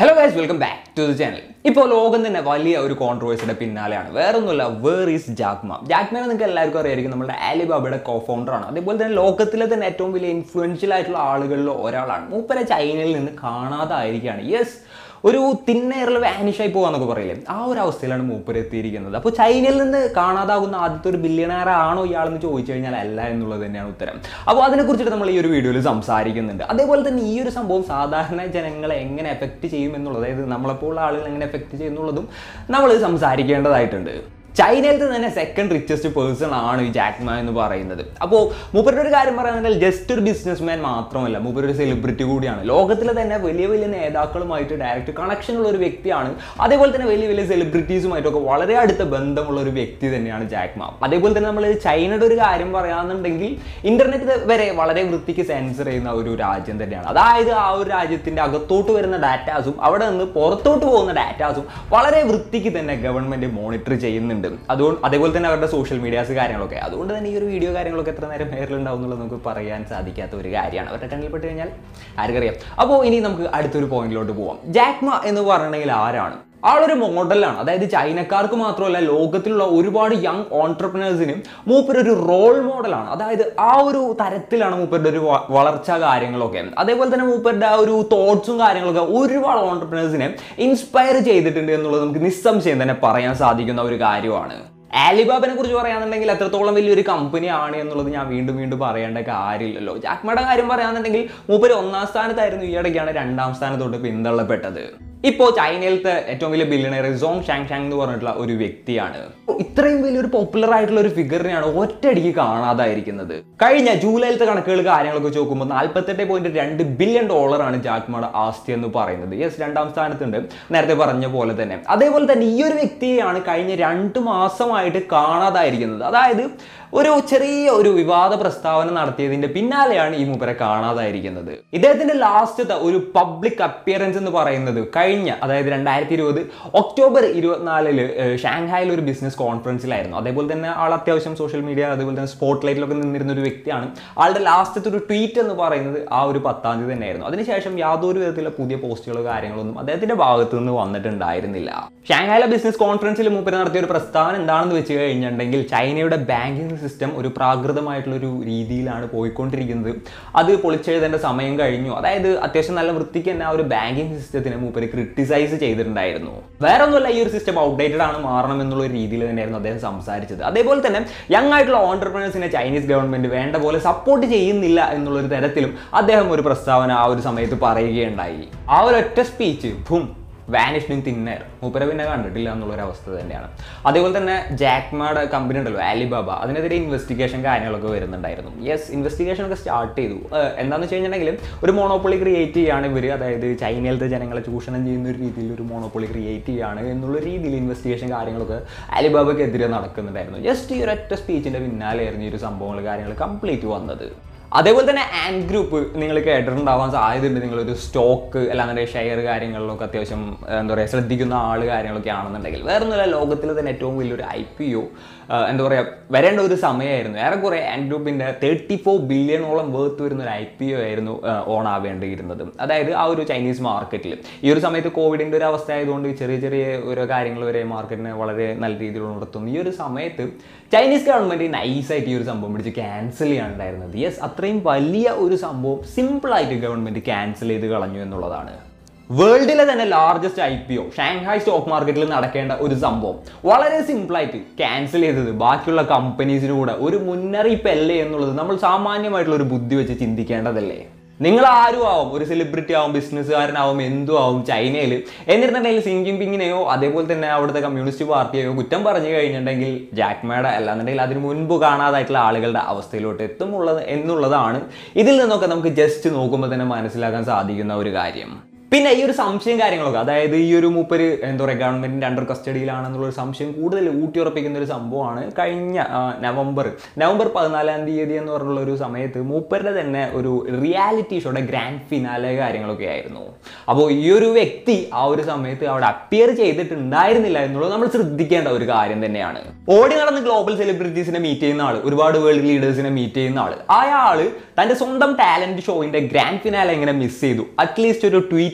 hello guys welcome back to the channel ഇപ്പോൾ ലോകം തന്നെ വലിയ ഒരു കോൺട്രവേഴ്സിയുടെ പിന്നാലെയാണ് വേറൊന്നുമില്ല വേർ ഈസ് ജാക്മ ജാക്മാനെ നിങ്ങൾക്ക് എല്ലാവർക്കും അറിയായിരിക്കും നമ്മുടെ ആലിബാബയുടെ കോ ഫൗണ്ടറാണ് അതേപോലെ തന്നെ ലോകത്തിലെ തന്നെ ഏറ്റവും വലിയ ഇൻഫ്ലുവൻഷ്യൽ ആയിട്ടുള്ള ആളുകളിൽ ഒരാളാണ് മൂപ്പരെ ചൈനയിൽ നിന്ന് കാണാതായിരിക്കുകയാണ് യെസ് ഒരു തിന്നേറിൽ വാനിഷായി പോകാന്നൊക്കെ പറയില്ലേ ആ ഒരു അവസ്ഥയിലാണ് മൂപ്പർ എത്തിയിരിക്കുന്നത് അപ്പോൾ ചൈനയിൽ നിന്ന് കാണാതാകുന്ന ആദ്യത്തെ ഒരു ബില്യണയർ ആണോ ഇയാളെന്ന് ചോദിച്ചു കഴിഞ്ഞാൽ അല്ല എന്നുള്ളത് തന്നെയാണ് ഉത്തരം അപ്പോൾ അതിനെക്കുറിച്ചിട്ട് നമ്മൾ ഈ ഒരു വീഡിയോയിൽ സംസാരിക്കുന്നുണ്ട് അതേപോലെ തന്നെ ഈ ഒരു സംഭവം സാധാരണ ജനങ്ങളെ എങ്ങനെ എഫക്റ്റ് ചെയ്യും എന്നുള്ളത് അതായത് നമ്മളെപ്പോലുള്ള ആളുകൾ എങ്ങനെ എഫക്റ്റ് ചെയ്യുന്നുള്ളതും നമ്മൾ സംസാരിക്കേണ്ടതായിട്ടുണ്ട് ചൈനയിലത്തെ തന്നെ സെക്കൻഡ് റിച്ചസ്റ്റ് പേഴ്സൺ ആണ് ഈ ജാക്മാ എന്ന് പറയുന്നത് അപ്പോൾ മൂപ്പരുടെ ഒരു കാര്യം പറയുകയാണെങ്കിൽ ജസ്റ്റ് ഒരു ബിസിനസ് മാൻ മാത്രമല്ല മൂപ്പർ ഒരു സെലിബ്രിറ്റി കൂടിയാണ് ലോകത്തിലെ തന്നെ വലിയ വലിയ നേതാക്കളുമായിട്ട് ഡയറക്റ്റ് കണക്ഷൻ ഉള്ള ഒരു വ്യക്തിയാണ് അതേപോലെ തന്നെ വലിയ വലിയ സെലിബ്രിറ്റീസുമായിട്ടൊക്കെ വളരെ അടുത്ത ബന്ധമുള്ള ഒരു വ്യക്തി തന്നെയാണ് ജാക്മാ അതേപോലെ തന്നെ നമ്മൾ ചൈനയുടെ ഒരു കാര്യം പറയുകയാണെന്നുണ്ടെങ്കിൽ ഇന്റർനെറ്റ് വരെ വളരെ വൃത്തിക്ക് സെൻസർ ചെയ്യുന്ന ഒരു രാജ്യം തന്നെയാണ് അതായത് ആ ഒരു രാജ്യത്തിന്റെ അകത്തോട്ട് വരുന്ന ഡാറ്റാസും അവിടെ നിന്ന് പുറത്തോട്ട് പോകുന്ന ഡാറ്റാസും വളരെ വൃത്തിക്ക് തന്നെ ഗവൺമെന്റ് മോണിറ്റർ ചെയ്യുന്നുണ്ട് അതുകൊണ്ട് അതേപോലെ തന്നെ അവരുടെ സോഷ്യൽ മീഡിയാസ് കാര്യങ്ങളൊക്കെ അതുകൊണ്ട് തന്നെ ഈ ഒരു വീഡിയോ കാര്യങ്ങളൊക്കെ എത്ര നേരം ഹെയറിലുണ്ടാവും എന്നുള്ളത് നമുക്ക് പറയാൻ സാധിക്കാത്ത ഒരു കാര്യമാണ് അവരുടെ കണ്ണിൽപ്പെട്ട് കഴിഞ്ഞാൽ ആർക്കറിയാം അപ്പോൾ ഇനി നമുക്ക് അടുത്തൊരു പോയിന്റിലോട്ട് പോവാം ജാക്മ എന്ന് പറഞ്ഞിട്ടുണ്ടെങ്കിൽ ആരാണ് ആളൊരു മോഡലാണ് അതായത് ചൈനക്കാർക്ക് മാത്രമല്ല ലോകത്തിലുള്ള ഒരുപാട് യങ് ഓൺടർപ്രണേഴ്സിനും മൂപ്പർ ഒരു റോൾ മോഡലാണ് അതായത് ആ ഒരു തരത്തിലാണ് മൂപ്പരുടെ ഒരു വ- വളർച്ചാ കാര്യങ്ങളൊക്കെ അതേപോലെ തന്നെ മൂപ്പരുടെ ആ ഒരു തോട്ട്സും കാര്യങ്ങളൊക്കെ ഒരുപാട് ഓൺടർപ്രണേഴ്സിനെ ഇൻസ്പയർ ചെയ്തിട്ടുണ്ട് എന്നുള്ളത് നമുക്ക് നിസ്സംശയം തന്നെ പറയാൻ സാധിക്കുന്ന ഒരു കാര്യമാണ് ആലിബാബിനെ കുറിച്ച് പറയുകയാണെന്നുണ്ടെങ്കിൽ എത്രത്തോളം വലിയൊരു കമ്പനി ആണ് എന്നുള്ളത് ഞാൻ വീണ്ടും വീണ്ടും പറയേണ്ട കാര്യമില്ലല്ലോ ജാക്മയുടെ കാര്യം പറയുകയാണെന്നുണ്ടെങ്കിൽ മൂപ്പര് ഒന്നാം സ്ഥാനത്തായിരുന്നു ഈ ഇടയ്ക്കാണ് രണ്ടാം സ്ഥാനത്തോട്ട് പിന്തള്ളപ്പെട്ടത് ഇപ്പോൾ ചൈനയിലത്തെ ഏറ്റവും വലിയ ബില്യണയർ സോങ് ഷാങ് ഷാങ് എന്ന് പറഞ്ഞിട്ടുള്ള ഒരു വ്യക്തിയാണ് ഇത്രയും വലിയൊരു പോപ്പുലർ ആയിട്ടുള്ള ഒരു ഫിഗറിനെയാണ് ഒറ്റയടിക്ക് കാണാതായിരിക്കുന്നത് കഴിഞ്ഞ ജൂലൈയിലത്തെ കണക്കുകൾ കാര്യങ്ങളൊക്കെ വെച്ച് നോക്കുമ്പോൾ നാൽപ്പത്തെട്ട് പോയിന്റ് രണ്ട് ബില്യൺ ഡോളറാണ് ജാക്മയുടെ ആസ്തി എന്ന് പറയുന്നത് യെസ് രണ്ടാം സ്ഥാനത്തുണ്ട് നേരത്തെ പറഞ്ഞ പോലെ തന്നെ അതേപോലെ തന്നെ ഈ ഒരു വ്യക്തിയെയാണ് കഴിഞ്ഞ രണ്ട് മാസമായിട്ട് കാണാതായിരിക്കുന്നത് അതായത് ഒരു ചെറിയ ഒരു വിവാദ പ്രസ്താവന നടത്തിയതിന്റെ പിന്നാലെയാണ് ഈ മൂപ്പരെ കാണാതായിരിക്കുന്നത് ഇദ്ദേഹത്തിന്റെ ലാസ്റ്റത്തെ ഒരു പബ്ലിക് അപ്പിയറൻസ് എന്ന് പറയുന്നത് കഴിഞ്ഞ അതായത് രണ്ടായിരത്തി ഇരുപത് ഒക്ടോബർ ഇരുപത്തിനാലില് ഏഹ്, ഷാങ്ഹായിൽ ഒരു ബിസിനസ് കോൺഫറൻസിലായിരുന്നു അതേപോലെ തന്നെ ആൾ അത്യാവശ്യം സോഷ്യൽ മീഡിയ അതേപോലെ തന്നെ സ്പോട്ട് ലൈറ്റിലൊക്കെ നിന്നിരുന്ന ഒരു വ്യക്തിയാണ് ആളുടെ ലാസ്റ്റത്തെ ഒരു ട്വീറ്റ് എന്ന് പറയുന്നത് ആ ഒരു പത്താം തീയതി തന്നെയായിരുന്നു അതിനുശേഷം യാതൊരു വിധത്തിലുള്ള പുതിയ പോസ്റ്റുകളോ കാര്യങ്ങളൊന്നും അദ്ദേഹത്തിന്റെ ഭാഗത്തു നിന്ന് വന്നിട്ടുണ്ടായിരുന്നില്ല ഷാങ്ഹായിലെ ബിസിനസ് കോൺഫറൻസിൽ മൂപ്പര് നടത്തിയ ഒരു പ്രസ്താവന എന്താണെന്ന് വെച്ച് കഴിഞ്ഞിട്ടുണ്ടെങ്കിൽ ചൈനയുടെ ബാങ്കിങ് സിസ്റ്റം ഒരു പ്രാകൃതമായിട്ടുള്ള ഒരു രീതിയിലാണ് പോയിക്കൊണ്ടിരിക്കുന്നത് അത് പൊളിച്ചെഴുതേണ്ട സമയം കഴിഞ്ഞു അതായത് അത്യാവശ്യം നല്ല വൃത്തിക്ക് തന്നെ ആ ഒരു ബാങ്കിങ് സിസ്റ്റത്തിനെ മൂപ്പര് ക്രിട്ടിസൈസ് ചെയ്തിട്ടുണ്ടായിരുന്നു വേറെ ഒന്നുമല്ല ഈ ഒരു സിസ്റ്റം ഔട്ട്ഡേറ്റഡ് ആണ് മാറണം എന്നുള്ള ഒരു രീതിയിൽ തന്നെയായിരുന്നു അദ്ദേഹം സംസാരിച്ചത് അതേപോലെ തന്നെ യങ് ആയിട്ടുള്ള ഓണ്ടർപ്രണേഴ്സിനെ ചൈനീസ് ഗവൺമെന്റ് വേണ്ട പോലെ സപ്പോർട്ട് ചെയ്യുന്നില്ല എന്നുള്ള ഒരു തരത്തിലും അദ്ദേഹം ഒരു പ്രസ്താവന ആ ഒരു സമയത്ത് പറയുകയുണ്ടായി ആ ഒരു ഒറ്റ സ്പീച്ച് ഭും വാനിഷിങ് തിന്നർ മൂപ്പര പിന്നെ കണ്ടിട്ടില്ല എന്നുള്ളൊരു അവസ്ഥ തന്നെയാണ് അതേപോലെ തന്നെ ജാക്മായുടെ കമ്പനി ഉണ്ടല്ലോ ആലിബാബ അതിനെതിരെ ഇൻവെസ്റ്റിഗേഷൻ കാര്യങ്ങളൊക്കെ വരുന്നുണ്ടായിരുന്നു യെസ് ഇൻവെസ്റ്റിഗേഷൻ ഒക്കെ സ്റ്റാർട്ട് ചെയ്തു ഏഹ് എന്താണെന്ന് വെച്ച് കഴിഞ്ഞിട്ടുണ്ടെങ്കിൽ ഒരു മോണോപ്പൊളി ക്രിയേറ്റ് ചെയ്യാണ് ഇവർ അതായത് ചൈനയിലത്തെ ജനങ്ങളെ ചൂഷണം ചെയ്യുന്ന ഒരു രീതിയിൽ ഒരു മോണോപ്പൊളി ക്രിയേറ്റ് ചെയ്യാണ് എന്നുള്ള രീതിയിൽ ഇൻവെസ്റ്റിഗേഷൻ കാര്യങ്ങളൊക്കെ ആലിബാബയ്ക്കെതിരെ നടക്കുന്നുണ്ടായിരുന്നു ജസ്റ്റ് ഈ ഒരൊറ്റ സ്പീച്ചിന്റെ പിന്നാലെയായിരുന്നു ഈ ഒരു സംഭവങ്ങൾ കാര്യങ്ങൾ കംപ്ലീറ്റ് വന്നത് അതേപോലെ തന്നെ ആൻഡ് ഗ്രൂപ്പ് നിങ്ങൾ കേട്ടിട്ടുണ്ടാവാൻ സാധ്യതയുണ്ട് നിങ്ങളൊരു സ്റ്റോക്ക് അല്ലാതെ ഷെയർ കാര്യങ്ങളിലൊക്കെ അത്യാവശ്യം ഏഹ്, എന്താ പറയുക ശ്രദ്ധിക്കുന്ന ആൾ കാര്യങ്ങളൊക്കെ ആണെന്നുണ്ടെങ്കിൽ വേറെ ഒന്നുമില്ല ലോകത്തിൽ തന്നെ ഏറ്റവും വലിയൊരു ഐ പി ഒ എന്താ പറയുക വരേണ്ട ഒരു സമയമായിരുന്നു ഏറെക്കുറെ ആൻഡ് ഗ്രൂപ്പിൻ്റെ തേർട്ടി ഫോർ ബില്യണോളം വേർത്ത് വരുന്ന ഒരു ഐ പി ഒ ആയിരുന്നു ഓൺ ആവേണ്ടിയിരുന്നത് അതായത് ആ ഒരു ചൈനീസ് മാർക്കറ്റിൽ ഈ ഒരു സമയത്ത് കോവിഡിൻ്റെ ഒരു അവസ്ഥ ആയതുകൊണ്ട് ചെറിയ ചെറിയ ഓരോ കാര്യങ്ങൾ വരെ മാർക്കറ്റിനെ വളരെ നല്ല രീതിയിൽ നടത്തുന്നു ഈ ഒരു സമയത്ത് ചൈനീസ് ഗവൺമെൻറ് നൈസായിട്ട് ഈ ഒരു സംഭവം പിടിച്ച് ക്യാൻസൽ ചെയ്യാനുണ്ടായിരുന്നത് യെസ് അത്രയും വലിയ ഒരു സംഭവം സിമ്പിളായിട്ട് ഗവൺമെൻറ് ക്യാൻസൽ ചെയ്ത് കളഞ്ഞു എന്നുള്ളതാണ് വേൾഡിലെ തന്നെ largest I P O Shanghai stock മാർക്കറ്റിൽ നടക്കേണ്ട ഒരു സംഭവം വളരെ സിമ്പിളായിട്ട് ക്യാൻസൽ ചെയ്തത് ബാക്കിയുള്ള കമ്പനീസിന് കൂടെ ഒരു മുന്നറിയിപ്പ് അല്ലേ എന്നുള്ളത് നമ്മൾ സാമാന്യമായിട്ടുള്ള ഒരു ബുദ്ധി വെച്ച് ചിന്തിക്കേണ്ടതല്ലേ നിങ്ങൾ ആരും ആവും ഒരു സെലിബ്രിറ്റി ആവും ബിസിനസ്സുകാരനാവും എന്തും ആവും ചൈനയിൽ എന്നിരുന്നുണ്ടെങ്കിൽ സിങ് ജിൻപിങ്ങിനെയോ അതേപോലെ തന്നെ അവിടുത്തെ കമ്മ്യൂണിസ്റ്റ് പാർട്ടിയെയോ കുറ്റം പറഞ്ഞു കഴിഞ്ഞിട്ടുണ്ടെങ്കിൽ ജാക്മയുടെ അല്ലാന്നുണ്ടെങ്കിൽ അതിന് മുൻപ് കാണാതായിട്ടുള്ള ആളുകളുടെ അവസ്ഥയിലോട്ട് എത്തുമുള്ളത് എന്നുള്ളതാണ് ഇതിൽ നിന്നൊക്കെ നമുക്ക് ജസ്റ്റ് നോക്കുമ്പോൾ തന്നെ മനസ്സിലാക്കാൻ സാധിക്കുന്ന ഒരു കാര്യം പിന്നെ ഈ ഒരു സംശയം കാര്യങ്ങളൊക്കെ അതായത് ഈ ഒരു മൂപ്പര് എന്താ പറയുക ഗവൺമെന്റിന്റെ അണ്ടർ കസ്റ്റഡിയിലാണെന്നുള്ള ഒരു സംശയം കൂടുതൽ ഊട്ടിയുറപ്പിക്കുന്ന ഒരു സംഭവമാണ് കഴിഞ്ഞ ആ, നവംബർ നവംബർ പതിനാലാം തീയതി എന്ന് പറഞ്ഞുള്ള ഒരു സമയത്ത് മൂപ്പരുടെ തന്നെ ഒരു റിയാലിറ്റി ഷോയുടെ ഗ്രാൻഡ് ഫിനാലെ കാര്യങ്ങളൊക്കെ ആയിരുന്നു അപ്പോൾ ഈ ഒരു വ്യക്തി ആ ഒരു സമയത്ത് അവിടെ അപ്പിയർ ചെയ്തിട്ടുണ്ടായിരുന്നില്ല എന്നുള്ളത് നമ്മൾ ശ്രദ്ധിക്കേണ്ട ഒരു കാര്യം തന്നെയാണ് ഓടി നടന്ന് ഗ്ലോബൽ സെലിബ്രിറ്റീസിനെ മീറ്റ് ചെയ്യുന്ന ആൾ ഒരുപാട് വേൾഡ് ലീഡേഴ്സിനെ മീറ്റ് ചെയ്യുന്ന ആൾ അയാൾ തന്റെ സ്വന്തം ടാലന്റ് ഷോയിന്റെ ഗ്രാൻഡ് ഫിനാലെ എങ്ങനെ മിസ് ചെയ്തു അറ്റ്ലീസ്റ്റ് ഒരു ട്വീറ്റ്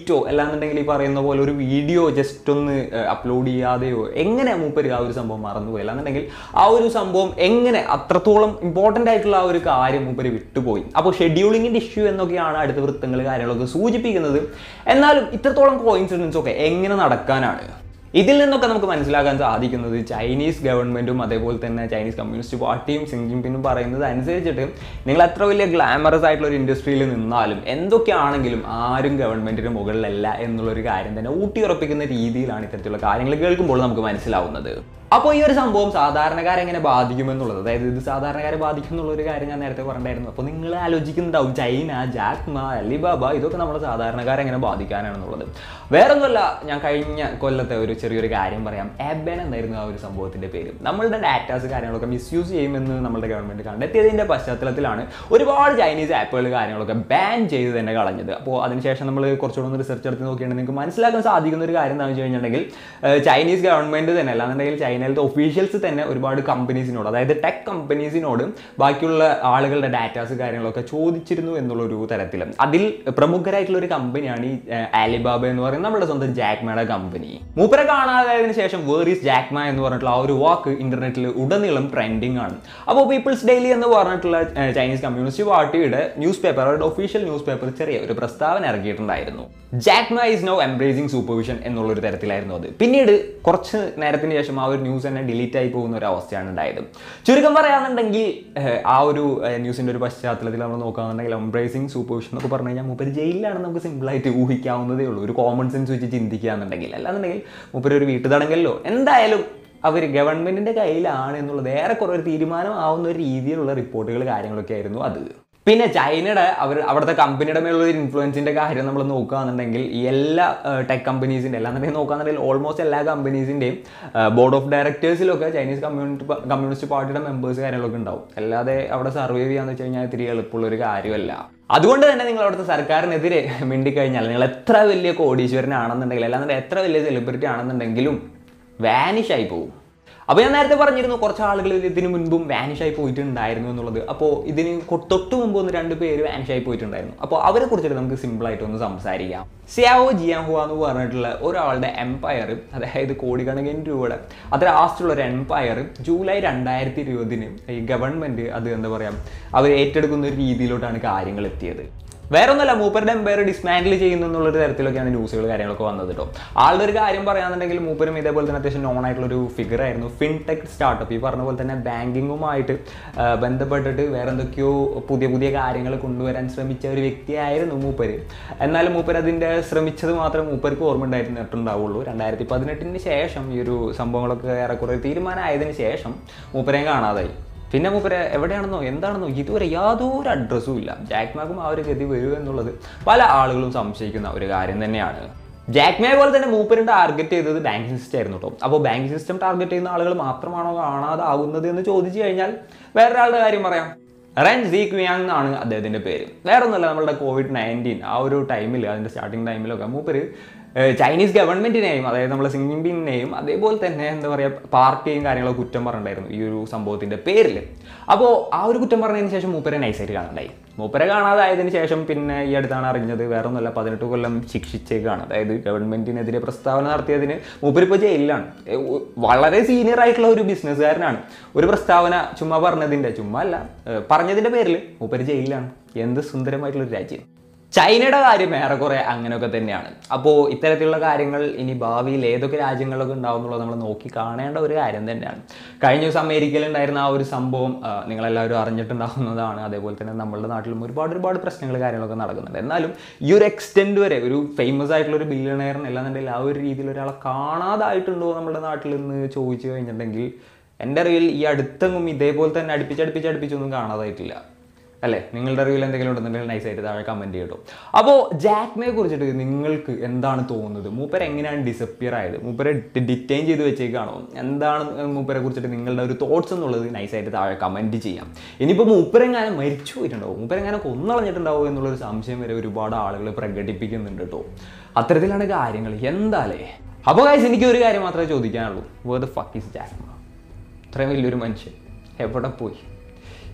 ട്വീറ്റോ അല്ലാന്നുണ്ടെങ്കിൽ ഈ പറയുന്ന പോലെ ഒരു വീഡിയോ ജസ്റ്റ് ഒന്ന് അപ്ലോഡ് ചെയ്യാതെയോ എങ്ങനെ മൂപ്പര് ആ ഒരു സംഭവം മറന്നുപോയി അല്ലാന്നുണ്ടെങ്കിൽ ആ ഒരു സംഭവം എങ്ങനെ അത്രത്തോളം ഇമ്പോർട്ടൻ്റ് ആയിട്ടുള്ള ആ ഒരു കാര്യം മൂപ്പര് വിട്ടുപോയി അപ്പോൾ ഷെഡ്യൂളിങ്ങിൻ്റെ ഇഷ്യൂ എന്നൊക്കെയാണ് അടുത്ത വൃത്തങ്ങൾ കാര്യങ്ങളൊക്കെ സൂചിപ്പിക്കുന്നത് എന്നാലും ഇത്രത്തോളം കോയിൻസിഡൻസ് ഒക്കെ എങ്ങനെ നടക്കാനാണ് ഇതിൽ നിന്നൊക്കെ നമുക്ക് മനസ്സിലാക്കാൻ സാധിക്കുന്നത് ചൈനീസ് ഗവൺമെൻറ്റും അതേപോലെ തന്നെ ചൈനീസ് കമ്മ്യൂണിസ്റ്റ് പാർട്ടിയും സിങ് ജിൻപിങ്ങും പറയുന്നത് അനുസരിച്ചിട്ട് നിങ്ങൾ എത്ര വലിയ ഗ്ലാമറസ് ആയിട്ടുള്ള ഒരു ഇൻഡസ്ട്രിയിൽ നിന്നാലും എന്തൊക്കെയാണെങ്കിലും ആരും ഗവൺമെൻറ്റിന് മുകളിലല്ല എന്നുള്ളൊരു കാര്യം തന്നെ ഊട്ടിയുറപ്പിക്കുന്ന രീതിയിലാണ് ഇത്തരത്തിലുള്ള കാര്യങ്ങൾ കേൾക്കുമ്പോൾ നമുക്ക് മനസ്സിലാവുന്നത് അപ്പോൾ ഈ ഒരു സംഭവം സാധാരണക്കാരെ എങ്ങനെ ബാധിക്കുമെന്നുള്ളത് അതായത് ഇത് സാധാരണക്കാരെ ബാധിക്കും എന്നുള്ള ഒരു കാര്യം ഞാൻ നേരത്തെ പറഞ്ഞിട്ടുണ്ടായിരുന്നു അപ്പോൾ നിങ്ങൾ ആലോചിക്കുന്നുണ്ടാവും ചൈന ജാക്മ അലിബാബ ഇതൊക്കെ നമ്മുടെ സാധാരണക്കാരെ എങ്ങനെ ബാധിക്കാനാണെന്നുള്ളത് വേറൊന്നുമല്ല ഞാൻ കഴിഞ്ഞ കൊല്ലത്തെ ഒരു ചെറിയൊരു കാര്യം പറയാം എബൻ എന്നായിരുന്നു ആ ഒരു സംഭവത്തിൻ്റെ പേര് നമ്മളുടെ ഡാറ്റാസ് കാര്യങ്ങളൊക്കെ മിസ്യൂസ് ചെയ്യുമെന്ന് നമ്മുടെ ഗവൺമെൻറ് കണ്ടെത്തിയതിൻ്റെ പശ്ചാത്തലത്തിലാണ് ഒരുപാട് ചൈനീസ് ആപ്പുകൾ കാര്യങ്ങളൊക്കെ ബാൻ ചെയ്ത് തന്നെ കളഞ്ഞത് അപ്പോൾ അതിനുശേഷം നമ്മൾ കുറച്ചുകൂടെ ഒന്ന് റിസർച്ച് എടുത്ത് നോക്കിയാണെങ്കിൽ നിങ്ങൾക്ക് മനസ്സിലാക്കാൻ സാധിക്കുന്ന ഒരു കാര്യം എന്താണെന്ന് വെച്ച് കഴിഞ്ഞിട്ടുണ്ടെങ്കിൽ ഏഹ് ചൈനീസ് ഗവൺമെൻറ് തന്നെ അല്ലാന്നുണ്ടെങ്കിൽ ചൈനയിലത്തെ ഒഫീഷ്യൽസ് തന്നെ ഒരുപാട് കമ്പനീസിനോട് അതായത് ടെക് കമ്പനീസിനോട് ബാക്കിയുള്ള ആളുകളുടെ ഡാറ്റാസ് കാര്യങ്ങളൊക്കെ ചോദിച്ചിരുന്നു എന്നുള്ളൊരു തരത്തിൽ അതിൽ പ്രമുഖരായിട്ടുള്ള ഒരു കമ്പനിയാണ് ഈ ഏഹ്, ആലിബാബ എന്ന് പറയുന്നത് നമ്മുടെ സ്വന്തം ജാക്മയുടെ കമ്പനി മൂപ്പരെ കാണാതായതിനു ശേഷം വേർ ഈസ് ജാക്മ എന്ന് പറഞ്ഞിട്ടുള്ള ആ ഒരു വാക്ക് ഇന്റർനെറ്റിൽ ഉടനീളം ട്രെൻഡിങ് ആണ് അപ്പോൾ പീപ്പിൾസ് ഡെയിലി എന്ന് പറഞ്ഞിട്ടുള്ള ഏഹ്, ചൈനീസ് കമ്മ്യൂണിസ്റ്റ് പാർട്ടിയുടെ ന്യൂസ് പേപ്പർ അവരുടെ ഒഫീഷ്യൽ ന്യൂസ് പേപ്പർ ചെറിയ ഒരു പ്രസ്താവന ഇറക്കിയിട്ടുണ്ടായിരുന്നു Jack Ma is no embracing supervision എന്നുള്ളൊരു തരത്തിലായിരുന്നു അത് പിന്നീട് കുറച്ച് നേരത്തിന് ശേഷം ആ ഒരു ന്യൂസ് തന്നെ ഡിലീറ്റ് ആയി പോകുന്ന ഒരു അവസ്ഥയാണ് ഉണ്ടായത് ചുരുക്കം പറയാന്നുണ്ടെങ്കിൽ ഏഹ്, ആ ഒരു ന്യൂസിന്റെ ഒരു പശ്ചാത്തലത്തിൽ നമ്മൾ നോക്കുകയാണെന്നുണ്ടെങ്കിൽ എംബ്രേസിംഗ് സൂപ്പർവിഷൻ എന്നൊക്കെ പറഞ്ഞു കഴിഞ്ഞാൽ മൂപ്പര് ജയിലിലാണ് നമുക്ക് സിമ്പിളായിട്ട് ഊഹിക്കാവുന്നതേ ഉള്ളൂ ഒരു കോമൺ സെൻസ് വെച്ച് ചിന്തിക്കുകയാണെന്നുണ്ടെങ്കിൽ അല്ലാന്നുണ്ടെങ്കിൽ മൂപ്പര് ഒരു വീട്ടു തടങ്കല്ലോ എന്തായാലും അവർ ഗവൺമെന്റിന്റെ കയ്യിലാണ് എന്നുള്ളത് ഏറെക്കുറെ ഒരു തീരുമാനമാവുന്ന ഒരു രീതിയിലുള്ള റിപ്പോർട്ടുകൾ കാര്യങ്ങളൊക്കെ ആയിരുന്നു അത് പിന്നെ ചൈനയുടെ അവർ അവിടുത്തെ കമ്പനിയുടെ മേലുള്ള ഒരു ഇൻഫ്ലുവൻസിന്റെ കാര്യം നമ്മൾ നോക്കുകയാണെന്നുണ്ടെങ്കിൽ ഈ എല്ലാ ടെക് കമ്പനീസിൻ്റെ അല്ലാന്നുണ്ടെങ്കിൽ നോക്കുകയാണെന്നുണ്ടെങ്കിൽ ഓൾമോസ്റ്റ് എല്ലാ കമ്പനീസിൻ്റെയും ബോർഡ് ഓഫ് ഡയറക്ടേഴ്സിലൊക്കെ ചൈനീസ് കമ്മ്യൂണിറ്റി കമ്മ്യൂണിസ്റ്റ് പാർട്ടിയുടെ മെമ്പേഴ്സ് കാര്യങ്ങളൊക്കെ ഉണ്ടാവും അല്ലാതെ അവിടെ സർവൈവ് ചെയ്യാന്ന് വെച്ച് കഴിഞ്ഞാൽ ഇത്തിരി എളുപ്പമുള്ള ഒരു കാര്യമല്ല അതുകൊണ്ട് തന്നെ നിങ്ങൾ അവിടുത്തെ സർക്കാരിനെതിരെ മിണ്ടിക്കഴിഞ്ഞാൽ നിങ്ങൾ എത്ര വലിയ കോടീശ്വരനാണെന്നുണ്ടെങ്കിൽ അല്ലാന്നുണ്ടെങ്കിൽ എത്ര വലിയ സെലിബ്രിറ്റി ആണെന്നുണ്ടെങ്കിലും വാനിഷ് ആയി പോകും അപ്പോൾ ഞാൻ നേരത്തെ പറഞ്ഞിരുന്നു കുറച്ച് ആളുകൾ ഇതിന് മുൻപും വാനിഷ് ആയി പോയിട്ടുണ്ടായിരുന്നു എന്നുള്ളത് അപ്പോൾ ഇതിന് കൊ- തൊട്ട് മുമ്പ് ഒന്ന് രണ്ട് പേര് വാനിഷ് ആയി പോയിട്ടുണ്ടായിരുന്നു അപ്പോൾ അവരെ കുറിച്ചിട്ട് നമുക്ക് സിമ്പിളായിട്ട് ഒന്ന് സംസാരിക്കാം സിയാവോ ജിയാഹുവ എന്ന് പറഞ്ഞിട്ടുള്ള ഒരാളുടെ എംപയർ അതായത് കോടിക്കണക്കിന് രൂപയുടെ അത്ര ആസ്റ്റുള്ള ഒരു എംപയർ ജൂലൈ രണ്ടായിരത്തി ഇരുപതിന് ഈ ഗവൺമെൻറ് അത് എന്താ പറയുക അവർ ഏറ്റെടുക്കുന്ന ഒരു രീതിയിലോട്ടാണ് കാര്യങ്ങൾ എത്തിയത് വേറെ ഒന്നുമല്ല മൂപ്പരുടെ എംപയർ ഡിസ്മാൻഡിൽ ചെയ്യുന്നു എന്നുള്ളൊരു തരത്തിലൊക്കെയാണ് ന്യൂസുകൾ കാര്യങ്ങളൊക്കെ വന്നത് കേട്ടോ ആളുടെ ഒരു കാര്യം പറയാന്നുണ്ടെങ്കിൽ മൂപ്പരും ഇതേപോലെ തന്നെ അത്യാവശ്യം നോൺ ആയിട്ടുള്ള ഒരു ഫിഗർ ആയിരുന്നു ഫിൻടെക് സ്റ്റാർട്ടപ്പ് ഈ പറഞ്ഞ പോലെ തന്നെ ബാങ്കിങ്ങുമായിട്ട് ആ, ബന്ധപ്പെട്ടിട്ട് വേറെ എന്തൊക്കെയോ പുതിയ പുതിയ കാര്യങ്ങൾ കൊണ്ടുവരാൻ ശ്രമിച്ച ഒരു വ്യക്തിയായിരുന്നു മൂപ്പര് എന്നാലും മൂപ്പര് അതിൻ്റെ ശ്രമിച്ചത് മാത്രം മൂപ്പർക്ക് ഓർമ്മ ഉണ്ടായിട്ടുണ്ടാവുള്ളൂ രണ്ടായിരത്തി പതിനെട്ടിന് ശേഷം ഈ ഒരു സംഭവങ്ങളൊക്കെ ഏറെക്കുറെ തീരുമാനമായതിനു ശേഷം മൂപ്പരെയും കാണാതായി പിന്നെ മൂപ്പര് എവിടെയാണെന്നോ എന്താണെന്നോ ഇതുവരെ യാതൊരു അഡ്രസ്സും ഇല്ല ജാക്മാക്കും ആ ഒരു ഗതി വരൂ എന്നുള്ളത് പല ആളുകളും സംശയിക്കുന്ന ഒരു കാര്യം തന്നെയാണ് ജാക്മയെ പോലെ തന്നെ മൂപ്പരും ടാർഗറ്റ് ചെയ്തത് ബാങ്കിങ് സിസ്റ്റം ആയിരുന്നു കേട്ടോ അപ്പോൾ ബാങ്കിങ് സിസ്റ്റം ടാർഗറ്റ് ചെയ്യുന്ന ആളുകൾ മാത്രമാണോ കാണാതാവുന്നത് എന്ന് ചോദിച്ചു കഴിഞ്ഞാൽ വേറൊരാളുടെ കാര്യം പറയാം റെൻ സി ക്വിയാങ് എന്നാണ് അദ്ദേഹത്തിൻ്റെ പേര് വേറെ ഒന്നുമല്ല നമ്മളുടെ കോവിഡ് നയൻറ്റീൻ ആ ഒരു ടൈമിൽ അതിൻ്റെ സ്റ്റാർട്ടിങ് ടൈമിലൊക്കെ മൂപ്പര് ഏഹ് ചൈനീസ് ഗവൺമെൻറ്റിനെയും അതായത് നമ്മളെ സിംഗിൻപിങ്ങിനെയും അതേപോലെ തന്നെ എന്താ പറയുക പാർട്ടിയും കാര്യങ്ങളൊക്കെ കുറ്റം പറഞ്ഞിട്ടുണ്ടായിരുന്നു ഈ ഒരു സംഭവത്തിൻ്റെ പേരിൽ അപ്പോൾ ആ ഒരു കുറ്റം പറഞ്ഞതിന് ശേഷം മൂപ്പരെ നൈസായിട്ട് കാണണ്ടായി മൂപ്പരെ കാണാതായതിനു ശേഷം പിന്നെ ഈ അടുത്താണ് അറിഞ്ഞത് വേറെ ഒന്നുമല്ല പതിനെട്ട് കൊല്ലം ശിക്ഷിച്ചേക്കാണ് അതായത് ഗവൺമെൻറ്റിനെതിരെ പ്രസ്താവന നടത്തിയതിന് മൂപ്പരിപ്പോൾ ജയിലിലാണ് ഏഹ് ഉ- വളരെ സീനിയർ ആയിട്ടുള്ള ഒരു ബിസിനസ്സുകാരനാണ് ഒരു പ്രസ്താവന ചുമ്മാ പറഞ്ഞതിൻ്റെ ചുമ്മാ അല്ല ഏഹ് പറഞ്ഞതിൻ്റെ പേരിൽ മൂപ്പര് ജയിലിലാണ് എന്ത് സുന്ദരമായിട്ടുള്ള ഒരു രാജ്യം ചൈനയുടെ കാര്യം ഏറെക്കുറെ അങ്ങനെയൊക്കെ തന്നെയാണ് അപ്പോൾ ഇത്തരത്തിലുള്ള കാര്യങ്ങൾ ഇനി ഭാവിയിൽ ഏതൊക്കെ രാജ്യങ്ങളിലൊക്കെ ഉണ്ടാവും എന്നുള്ളത് നമ്മൾ നോക്കി കാണേണ്ട ഒരു കാര്യം തന്നെയാണ് കഴിഞ്ഞ ദിവസം അമേരിക്കയിൽ ഉണ്ടായിരുന്ന ആ ഒരു സംഭവം ആ, നിങ്ങളെല്ലാവരും അറിഞ്ഞിട്ടുണ്ടാവുന്നതാണ് അതേപോലെ തന്നെ നമ്മളുടെ നാട്ടിലും ഒരുപാട് ഒരുപാട് പ്രശ്നങ്ങൾ കാര്യങ്ങളൊക്കെ നടക്കുന്നുണ്ട് എന്നാലും ഈ ഒരു എക്സ്റ്റെൻഡ് വരെ ഒരു ഫേമസ് ആയിട്ടുള്ള ഒരു ബില്യണയറിന് അല്ലാന്നുണ്ടെങ്കിൽ ആ ഒരു രീതിയിൽ ഒരാളെ കാണാതായിട്ടുണ്ടോ നമ്മുടെ നാട്ടിൽ നിന്ന് ചോദിച്ചു കഴിഞ്ഞിട്ടുണ്ടെങ്കിൽ എൻ്റെ അറിവിൽ ഈ അടുത്തെങ്ങും ഇതേപോലെ തന്നെ അടുപ്പിച്ച് അടുപ്പിച്ച് അടുപ്പിച്ചൊന്നും കാണാതായിട്ടില്ല അല്ലേ നിങ്ങളുടെ അറിവിൽ എന്തെങ്കിലും ഉണ്ടെന്നുണ്ടെങ്കിൽ നൈസായിട്ട് താഴെ കമൻറ്റ് ചെയ്യട്ടോ അപ്പോൾ ജാക്മയെ കുറിച്ചിട്ട് നിങ്ങൾക്ക് എന്താണ് തോന്നുന്നത് മൂപ്പർ എങ്ങനെയാണ് ഡിസപ്പിയർ ആയത് മൂപ്പരെ ഡിറ്റൈൻ ചെയ്ത് വെച്ചേക്കാണോ എന്താണ് മൂപ്പരെ കുറിച്ചിട്ട് നിങ്ങളുടെ ഒരു തോട്ട്സ് എന്നുള്ളത് നൈസായിട്ട് താഴെ കമൻറ്റ് ചെയ്യാം ഇനിയിപ്പോൾ മൂപ്പരെങ്ങാനും മരിച്ചു പോയിട്ടുണ്ടാവും മൂപ്പരെങ്ങാനും കൊന്നളഞ്ഞിട്ടുണ്ടാവോ എന്നുള്ളൊരു സംശയം വരെ ഒരുപാട് ആളുകൾ പ്രകടിപ്പിക്കുന്നുണ്ട് കേട്ടോ അത്തരത്തിലാണ് കാര്യങ്ങൾ എന്താലേ അപ്പോൾ കാര്യം എനിക്ക് ഒരു കാര്യം മാത്രമേ ചോദിക്കാനുള്ളൂ where the fuck is Jack Ma ഇത്രയും വലിയൊരു മനുഷ്യൻ എവിടെ പോയി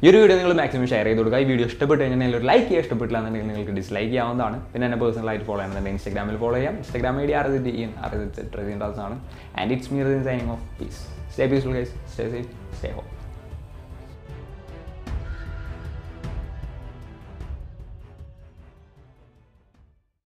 ഈ ഒരു വീഡിയോ നിങ്ങൾ മാക്സിമം ഷെയർ ചെയ്ത് കൊടുക്കുക ഈ വീഡിയോ ഇഷ്ടപ്പെട്ട് കഴിഞ്ഞാൽ ഒരു ലൈക്ക് ചെയ്യുക ഇഷ്ടപ്പെട്ടില്ല എന്നുണ്ടെങ്കിൽ നിങ്ങൾക്ക് ഡിസ്ലൈക്ക് ചെയ്യാവുന്നതാണ് പിന്നെ എന്നെ പേഴ്സണലായിട്ട് ഫോളോ ചെയ്യണമെന്നുണ്ടെങ്കിൽ ഇൻസ്റ്റാഗ്രാമിൽ ഫോളോ ചെയ്യാം ഇൻസ്റ്റാഗ്രാം ഐ ഡി അറുപത്തി ഇൻ അറുപത്തി ട്രെസിൻ ആണ് and it's me signing off peace stay peaceful guys stay safe stay home